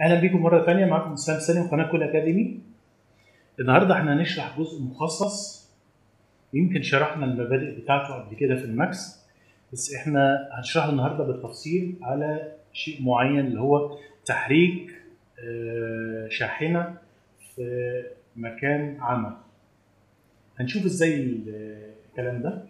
اهلا بيكم مره ثانيه معاكم اسلام سالم قناه كل اكاديمي النهارده احنا هنشرح جزء مخصص يمكن شرحنا المبادئ بتاعته قبل كده في الماكس بس احنا هنشرحه النهارده بالتفصيل على شيء معين اللي هو تحريك آه، شاحنه في مكان عمل هنشوف ازاي الكلام ده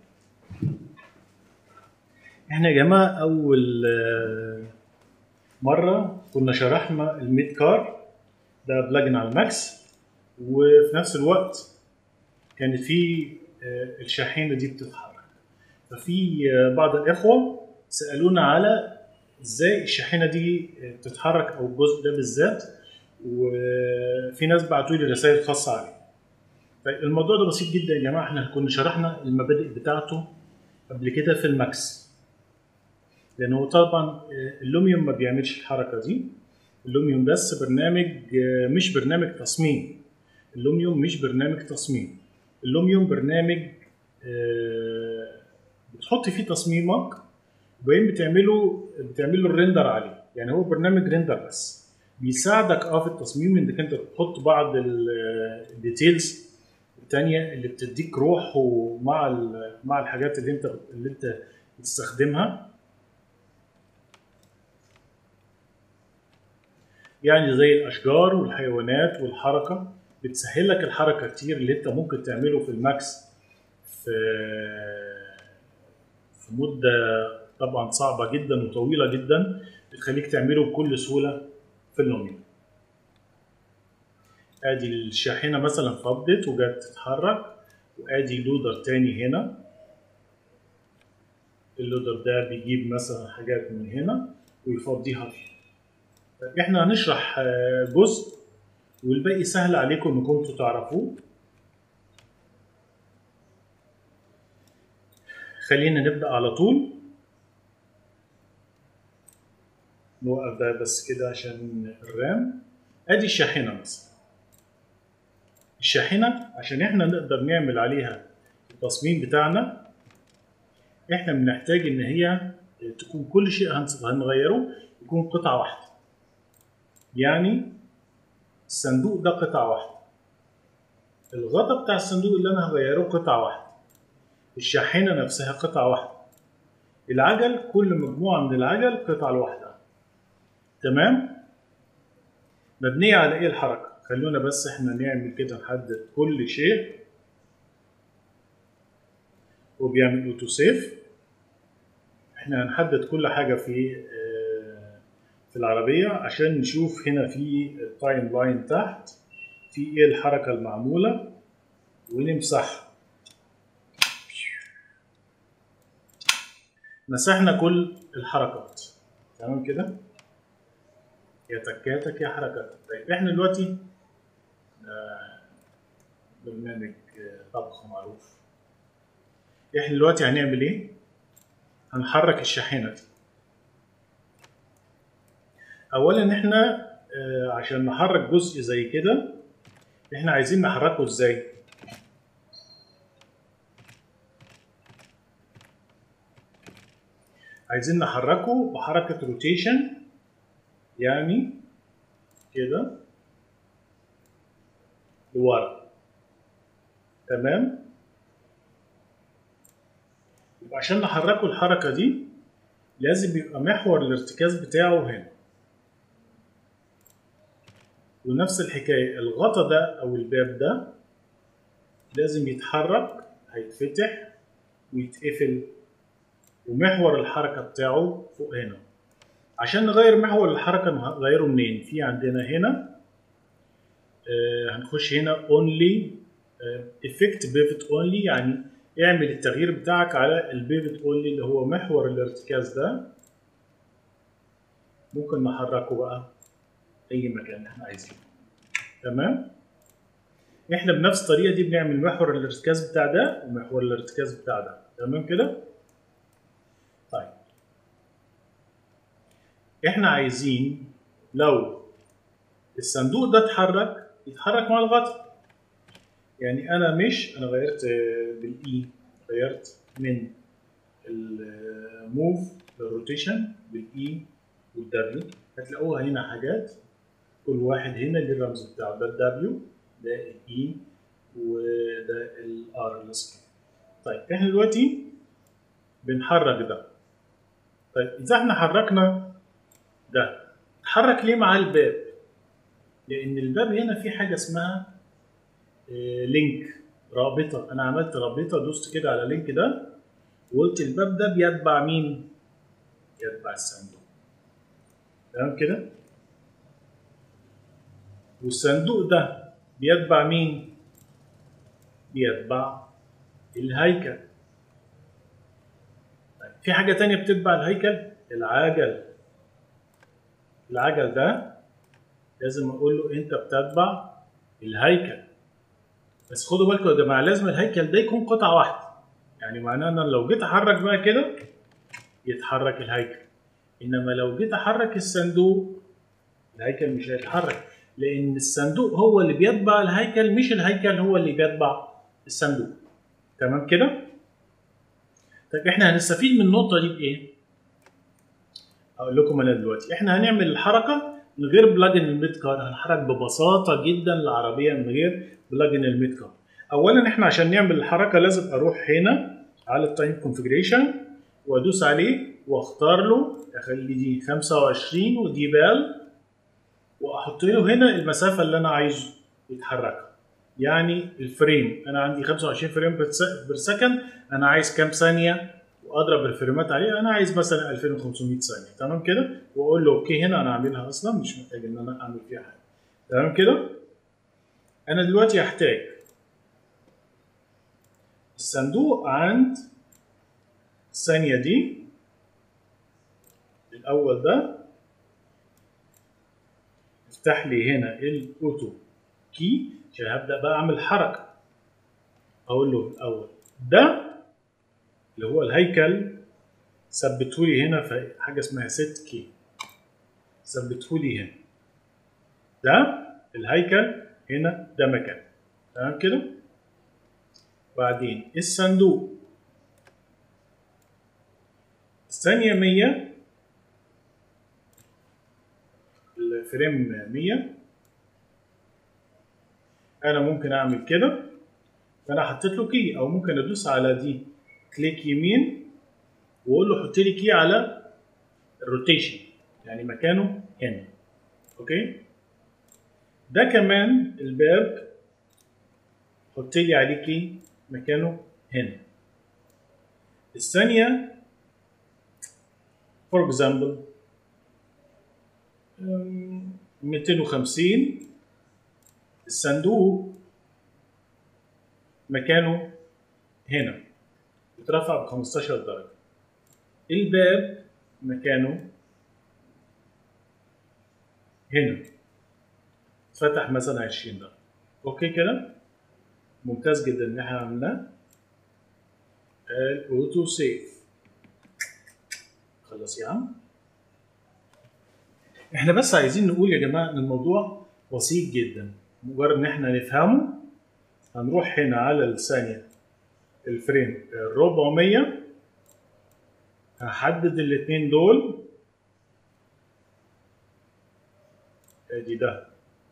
احنا يا جماعه اول آه، مره كنا شرحنا الميد كار ده بلجن على الماكس وفي نفس الوقت كانت في آه، الشاحنه دي بتتحرك ففي آه، بعض الاخوه سالونا على ازاي الشاحنه دي آه، بتتحرك او الجزء ده بالذات وفي ناس بعتوا لي رسائل خاصه عليه طيب الموضوع ده بسيط جدا يا جماعه احنا كنا شرحنا المبادئ بتاعته قبل كده في الماكس لان هو طبعا آه، اللوميوم ما بيعملش الحركه دي اللوميوم بس برنامج آه، مش برنامج تصميم اللوميوم مش برنامج تصميم اللوميوم برنامج آه، بتحط فيه تصميمك وبعدين بتعمله بتعمل له الريندر عليه يعني هو برنامج ريندر بس بيساعدك اه في التصميم انك انت تحط بعض ال- الديتيلز التانية اللي بتديك روح ومع ال- مع الحاجات اللي انت اللي انت بتستخدمها يعني زي الاشجار والحيوانات والحركه بتسهل لك الحركه كتير اللي انت ممكن تعمله في الماكس في في مده طبعا صعبه جدا وطويله جدا بتخليك تعمله بكل سهوله في اللوميوم ادي الشاحنه مثلا فضت وجت تتحرك وادي لودر تاني هنا اللودر ده بيجيب مثلا حاجات من هنا ويفضيها فيه طيب احنا هنشرح آه، جزء والباقي سهل عليكم انكم انتوا تعرفوه خلينا نبدا على طول نوقف ده بس كده عشان الرام ادي الشاحنه مثلا الشاحنه عشان احنا نقدر نعمل عليها التصميم بتاعنا احنا بنحتاج ان هي تكون كل شيء هنس- هنغيره يكون قطعه واحده يعني الصندوق ده قطعه واحده الغطا بتاع الصندوق اللي انا هغيره قطعه واحده الشاحنه نفسها قطعه واحده العجل كل مجموعه من العجل قطعه لوحدها تمام مبنيه على ايه الحركه خلونا بس احنا نعمل كده نحدد كل شيء وبيعمل اوتو سيف احنا هنحدد كل حاجه في آه، في العربيه عشان نشوف هنا في التايم لاين تحت في ايه الحركه المعموله ونمسحها مسحنا كل الحركات تمام كده يا تكاتك يا حركاتك طيب احنا دلوقتي آه، برنامج آه، طبخ معروف احنا دلوقتي هنعمل ايه هنحرك الشاحنه دي اولا احنا آه، عشان نحرك جزء زي كده احنا عايزين نحركه ازاي عايزين نحركه بحركه روتيشن يعني كده لورا تمام يبقى عشان نحركه الحركه دي لازم يبقى محور الارتكاز بتاعه هنا ونفس الحكايه الغطا ده او الباب ده لازم يتحرك هيتفتح ويتقفل ومحور الحركه بتاعه فوق هنا عشان نغير محور الحركه نغيره منين في عندنا هنا آه هنخش هنا only افكت بيفت اونلي يعني اعمل التغيير بتاعك على البيفت اونلي اللي هو محور الارتكاز ده ممكن نحركه بقى اي مكان احنا عايزينه تمام احنا بنفس الطريقه دي بنعمل محور الارتكاز بتاع ده ومحور الارتكاز بتاع ده تمام كده طيب احنا عايزين لو الصندوق ده اتحرك يتحرك مع الغطا يعني انا مش انا غيرت آه، بالاي غيرت من الموف للروتيشن بالاي والدبليو هتلاقوها هنا حاجات كل واحد هنا ليه الرمز بتاعه ده الدبليو ده الاي وده الار الاسكيل طيب احنا دلوقتي بنحرك ده طيب اذا احنا حركنا ده اتحرك ليه مع الباب لان الباب هنا في حاجه اسمها آه، لينك رابطه انا عملت رابطه دوست كده على اللينك ده وقلت الباب ده بيتبع مين يتبع الصندوق تمام كده والصندوق ده بيتبع مين بيتبع الهيكل طيب في حاجة تانية بتتبع الهيكل العجل العجل ده لازم اقول له انت بتتبع الهيكل بس خدوا بالكم يا جماعه لازم الهيكل ده يكون قطعه واحده يعني معناه ان أنا لو جيت احرك بقى كده يتحرك الهيكل انما لو جيت احرك الصندوق الهيكل مش هيتحرك لان الصندوق هو اللي بيتبع الهيكل مش الهيكل هو اللي بيتبع الصندوق تمام كده طيب احنا هنستفيد من النقطه دي بايه هقول لكم انا دلوقتي احنا هنعمل الحركه من غير بلاجن الميد كار هنحرك ببساطه جدا العربيه من غير بلاجن الميد كار اولا احنا عشان نعمل الحركه لازم اروح هنا على التايم كونفجريشن وادوس عليه واختار له اخلي دي 25 ودي بال واحط له هنا المسافه اللي انا عايزه يتحركها يعني الفريم انا عندي 25 فريم بير سكند انا عايز كام ثانيه واضرب الفريمات عليه انا عايز مثلا 2500 ثانيه تمام كده واقول له اوكي هنا انا عاملها اصلا مش محتاج ان انا اعمل فيها حاجه تمام كده انا دلوقتي هحتاج الصندوق عند الثانيه دي الاول ده افتح لي هنا الاوتو كي عشان هبدا بقى اعمل حركه اقول له الاول ده اللي هو الهيكل ثبته لي هنا في حاجه اسمها ست كي ثبته لي هنا ده الهيكل هنا ده مكان تمام كده بعدين الصندوق الثانية 100 الفريم 100 انا ممكن اعمل كده فانا حطيت له كي او ممكن ادوس على دي كليك يمين واقول له حط لي كي على الروتيشن يعني مكانه هنا اوكي ده كمان الباب حط لي عليه كي مكانه هنا الثانية فور اكزامبل 250 الصندوق مكانه هنا اترفع ب 15 درجة الباب مكانه هنا اتفتح مثلا 20 درجة اوكي كده ممتاز جدا ان احنا عملناه الاوتو سيف خلاص يا عم احنا بس عايزين نقول يا جماعه ان الموضوع بسيط جدا مجرد ان احنا نفهمه هنروح هنا على الثانيه الفريم 400 هحدد الاثنين دول ادي ده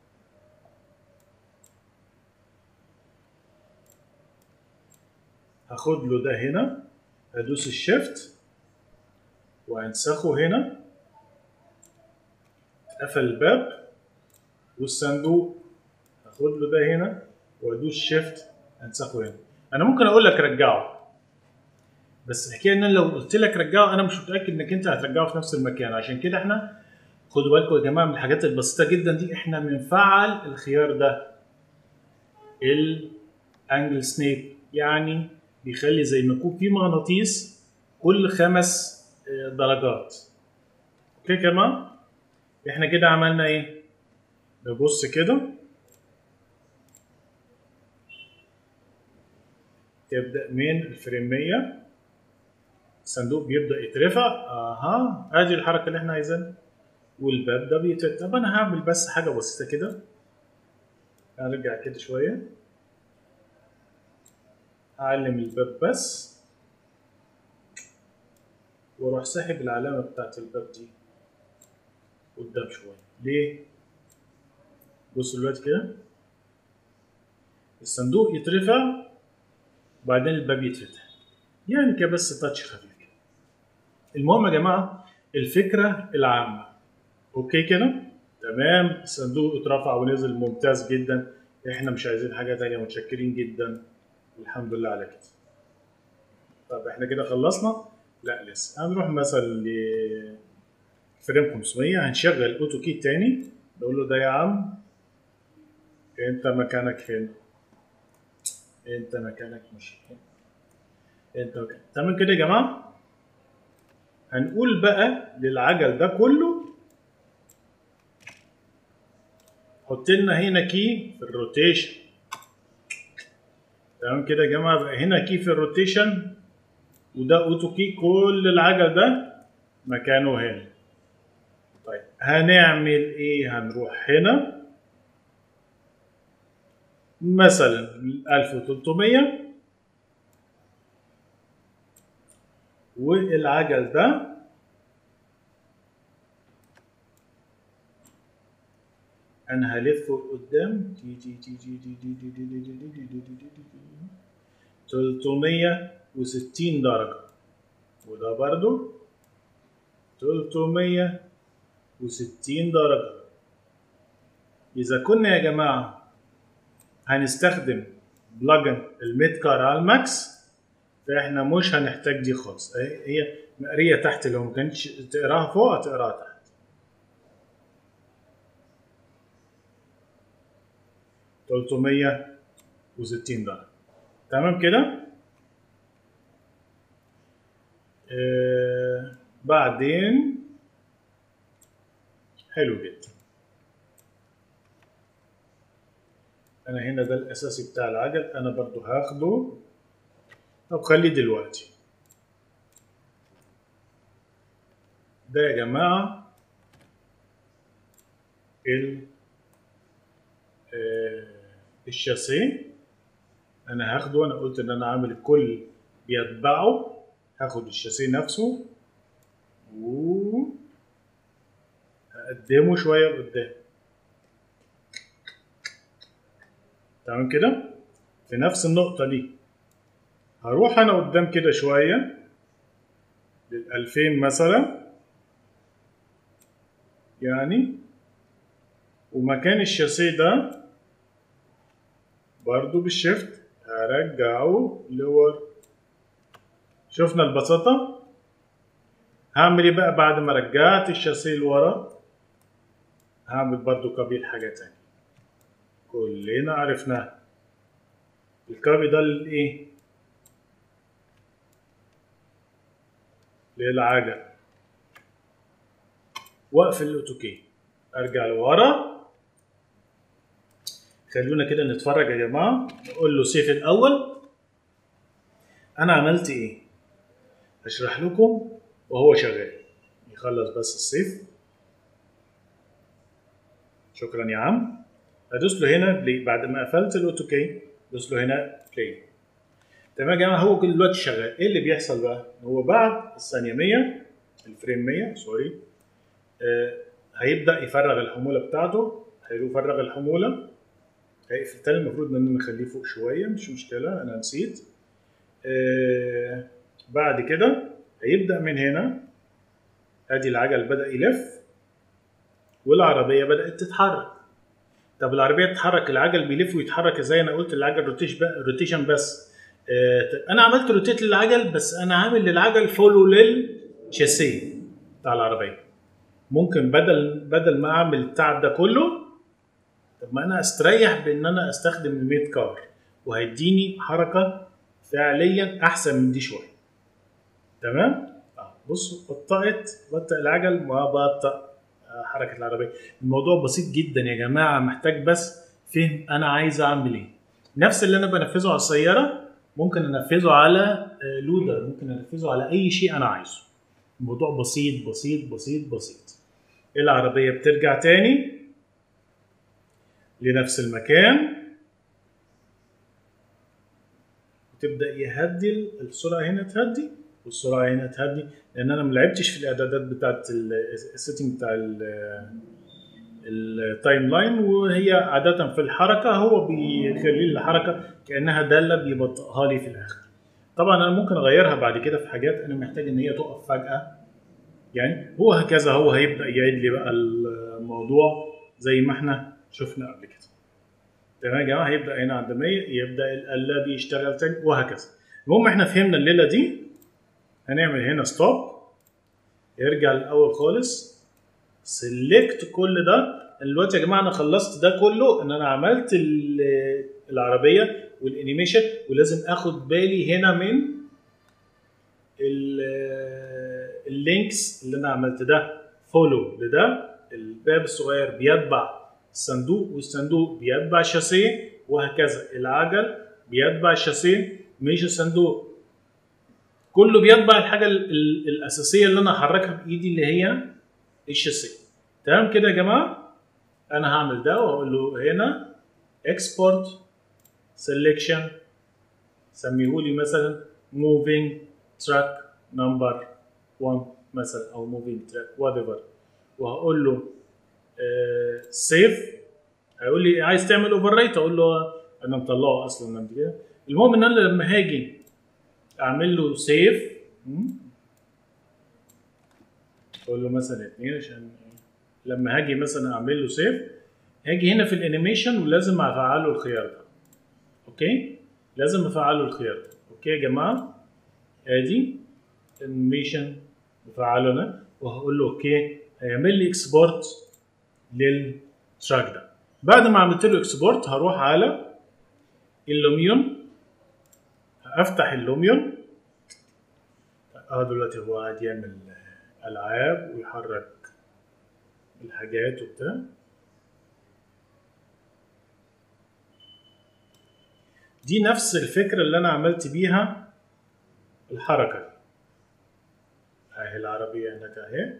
هاخد له ده هنا هدوس الشيفت وهنسخه هنا قفل الباب والصندوق هاخد له ده هنا وادوس شيفت هنسخه هنا انا ممكن اقول لك رجعه بس الحكايه ان انا لو قلت لك رجعه انا مش متاكد انك انت هترجعه في نفس المكان عشان كده احنا خدوا بالكم يا جماعه من الحاجات البسيطه جدا دي احنا بنفعل الخيار ده الانجل سنيب يعني بيخلي زي ما يكون في مغناطيس كل خمس درجات اوكي كمان احنا كده عملنا ايه نبص كده تبدا من الفريم 100 الصندوق بيبدا يترفع اها ادي الحركه اللي احنا عايزينها والباب ده بيتفتح طب انا هعمل بس حاجه بسيطه كده هرجع كده شويه هعلم الباب بس واروح ساحب العلامه بتاعت الباب دي قدام شويه ليه بصوا دلوقتي كده الصندوق يترفع وبعدين الباب يتفتح يعني كده بس تاتش خفيف كده المهم يا جماعه الفكره العامه اوكي كده تمام الصندوق اترفع ونزل ممتاز جدا احنا مش عايزين حاجه تانية متشكرين جدا الحمد لله على كده طب احنا كده خلصنا لا لسه هنروح مثلا ل فريم 500 هنشغل اوتو كي تاني نقول له ده يا عم انت مكانك هنا انت مكانك مش هنا انت مكانك تمام كده يا جماعه هنقول بقى للعجل ده كله حط لنا هنا كي في الروتيشن تمام كده يا جماعه بقى هنا كي في الروتيشن وده اوتو كي كل العجل ده مكانه هنا طيب هنعمل ايه هنروح هنا مثلا 1300 والعجل ده انا هلفه لقدام تي تي تي تي تي تي تي تي تي تي تي تي تي تي تي 360 درجة وده برضو 360 درجة إذا كنا يا جماعة هنستخدم بلجن الميد كار على الماكس فإحنا مش هنحتاج دي خالص هي مقرية تحت لو ما كانتش تقراها فوق هتقراها تحت تلتمية وستين درجة تمام كده آه بعدين حلو جدا انا هنا ده الاساسي بتاع العجل انا برضو هاخده طب خليه دلوقتي ده يا جماعة ال آه الشاسيه انا هاخده انا قلت ان انا عامل الكل بيتبعه هاخد الشاسيه نفسه و هقدمه شويه لقدام تمام كده في نفس النقطه دي هروح انا قدام كده شويه للألفين مثلا يعني ومكان الشاسيه ده برضو بالشفت هرجعه لور شفنا البساطة هعمل ايه بقى بعد ما رجعت الشاسيه لورا هعمل برضو كابي حاجة تانية كلنا عرفناها الكابي ده للايه للعجل واقفل الاوتوكي ارجع لورا خلونا كده نتفرج يا جماعه نقول له سيف الاول انا عملت ايه هشرح لكم وهو شغال يخلص بس السيف شكرا يا عم هدوس له هنا بلاي بعد ما قفلت الاوتوكي دوس له هنا بلاي تمام يا جماعه هو كل دلوقتي شغال ايه اللي بيحصل بقى هو بعد الثانيه 100 الفريم 100 سوري آه هيبدا يفرغ الحموله بتاعته هيفرغ الحموله هيقفل تاني المفروض ان انا نخليه فوق شويه مش مشكله انا نسيت آه بعد كده هيبدا من هنا ادي العجل بدا يلف والعربيه بدات تتحرك طب العربيه تتحرك العجل بيلف ويتحرك ازاي انا قلت العجل روتيش روتيشن بس آه انا عملت روتيت للعجل بس انا عامل للعجل فولو للشاسيه بتاع العربيه ممكن بدل بدل ما اعمل التعب ده كله طب ما انا استريح بان انا استخدم الميد كار وهيديني حركه فعليا احسن من دي شويه تمام اه بصوا بطأت بطأ العجل وبطأ حركه العربيه الموضوع بسيط جدا يا جماعه محتاج بس فهم انا عايز اعمل ايه نفس اللي انا بنفذه على السياره ممكن انفذه على لودر ممكن انفذه على اي شيء انا عايزه الموضوع بسيط بسيط بسيط بسيط العربيه بترجع تاني لنفس المكان وتبدا يهدي السرعه هنا تهدي والسرعه هنا تهدي لان انا ما لعبتش في الاعدادات بتاعت السيتنج بتاع التايم لاين وهي عاده في الحركه هو بيخلي لي الحركه كانها داله بيبطئها لي في الاخر طبعا انا ممكن اغيرها بعد كده في حاجات انا محتاج ان هي تقف فجاه يعني هو هكذا هو هيبدا يعيد لي بقى الموضوع زي ما احنا شفنا قبل كده تمام يا جماعه هيبدا هنا عند 100 يبدا القلاب يشتغل تاني وهكذا المهم احنا فهمنا الليله دي هنعمل هنا ستوب يرجع الاول خالص سيلكت كل ده دلوقتي يا جماعه انا خلصت ده كله ان انا عملت العربيه والانيميشن ولازم اخد بالي هنا من اللينكس اللي انا عملت ده فولو لده الباب الصغير بيتبع الصندوق والصندوق بيتبع الشاسيه وهكذا العجل بيتبع الشاسيه مش الصندوق كله بيتبع الحاجه الاساسيه اللي انا هحركها بايدي اللي هي الشاسيه تمام كده يا جماعه انا هعمل ده واقول له هنا اكسبورت سelection سميه لي مثلا moving track number 1 مثلا او moving track whatever وهقول له سيف هيقول لي عايز تعمل اوفر رايت اقول له انا مطلعه اصلا قبل كده المهم ان انا لما هاجي اعمل له سيف اقول له مثلا اتنين عشان لما هاجي مثلا اعمل له سيف هاجي هنا في الانيميشن ولازم افعله الخيار ده اوكي لازم افعله الخيار ده اوكي يا جماعه ادي انيميشن بفعله انا وهقول له اوكي هيعمل لي اكسبورت للتراك ده بعد ما عملت له اكسبورت هروح على اللوميون افتح اللوميون اه دلوقتي هو قاعد يعمل العاب ويحرك الحاجات وبتاع دي نفس الفكره اللي انا عملت بيها الحركه اهي العربيه هناك اهي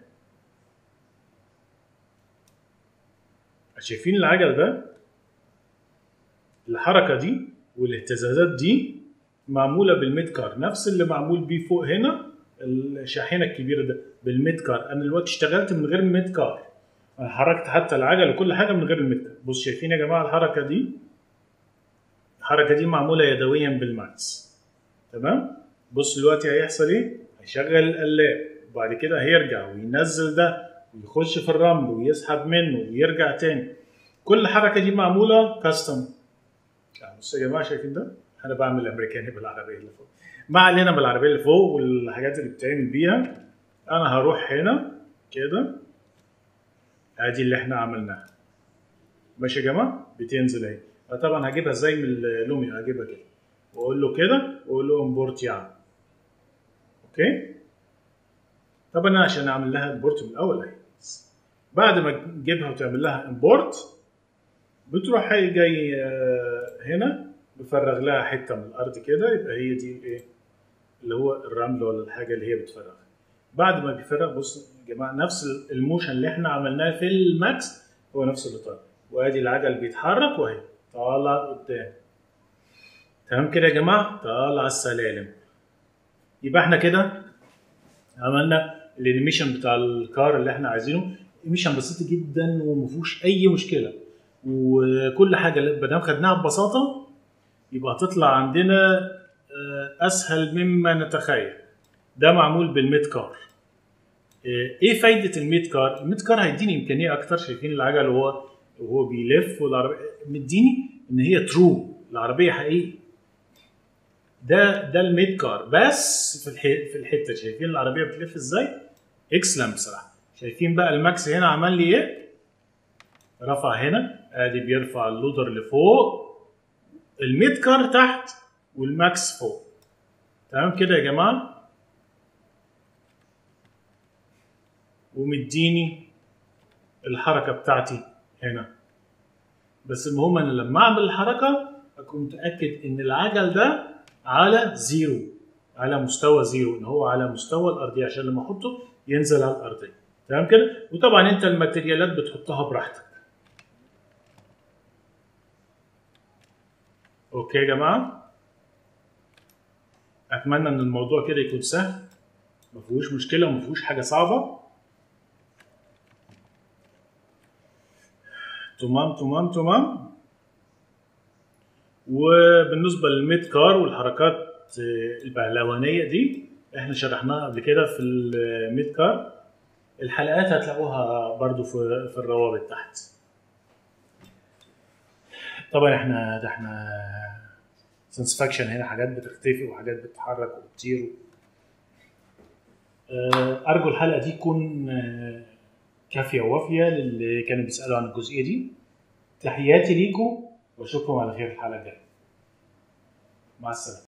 شايفين العجل ده الحركه دي والاهتزازات دي معموله بالميد كار نفس اللي معمول بيه فوق هنا الشاحنه الكبيره ده بالميد كار انا دلوقتي اشتغلت من غير الميد كار انا حركت حتى العجل وكل حاجه من غير الميد كار بص شايفين يا جماعه الحركه دي الحركه دي معموله يدويا بالماكس تمام بص دلوقتي هيحصل ايه هيشغل القلاب وبعد كده هيرجع وينزل ده ويخش في الرمل ويسحب منه ويرجع تاني كل الحركه دي معموله كاستم يعني بصوا يا جماعه شايفين ده انا بعمل الامريكاني بالعربيه اللي فوق ما علينا بالعربيه اللي فوق والحاجات اللي بتتعمل بيها انا هروح هنا كده ادي اللي احنا عملناها ماشي يا جماعه بتنزل اهي طبعا هجيبها زي من اللومي هجيبها كده واقول له كده واقول له امبورت يا عم اوكي طبعا انا عشان اعمل لها امبورت من الاول اهي بعد ما تجيبها وتعمل لها امبورت بتروح هي جاي هنا بفرغ لها حته من الارض كده يبقى هي دي الايه اللي هو الرمل ولا الحاجه اللي هي بتفرغها بعد ما بيفرغ بصوا يا جماعه نفس الموشن اللي احنا عملناه في الماكس هو نفس اللي طالع وادي العجل بيتحرك وهي طالع قدام تمام كده يا جماعه طالع السلالم يبقى احنا كده عملنا الانيميشن بتاع الكار اللي احنا عايزينه انيميشن بسيط جدا وما فيهوش اي مشكله وكل حاجه ما دام خدناها ببساطه يبقى هتطلع عندنا اسهل مما نتخيل ده معمول بالميد كار ايه فايده الميد كار الميد كار هيديني امكانيه اكتر شايفين العجل وهو وهو بيلف والعربيه مديني ان هي ترو العربيه حقيقي ده ده الميد كار بس في الح... في الحته شايفين العربيه بتلف ازاي اكسلنت بصراحه شايفين بقى الماكس هنا عمل لي ايه رفع هنا ادي بيرفع اللودر لفوق الميد كار تحت والماكس فوق تمام كده يا جماعه ومديني الحركه بتاعتي هنا بس المهم انا لما اعمل الحركه اكون متاكد ان العجل ده على زيرو على مستوى زيرو ان هو على مستوى الارضيه عشان لما احطه ينزل على الارضيه تمام كده وطبعا انت الماتريالات بتحطها براحتك اوكي يا جماعه اتمنى ان الموضوع كده يكون سهل ما فيهوش مشكله وما فيهوش حاجه صعبه تمام تمام تمام وبالنسبه للميد كار والحركات آه، البهلوانيه دي احنا شرحناها قبل كده في الميد كار الحلقات هتلاقوها برضو في في الروابط تحت طبعا احنا ده احنا سنسفاكشن هنا حاجات بتختفي وحاجات بتتحرك وبتطير آه، ارجو الحلقه دي تكون آه، كافيه ووافيه للي كانوا بيسالوا عن الجزئيه دي تحياتي ليكم واشوفكم على خير الحلقه الجايه مع السلامه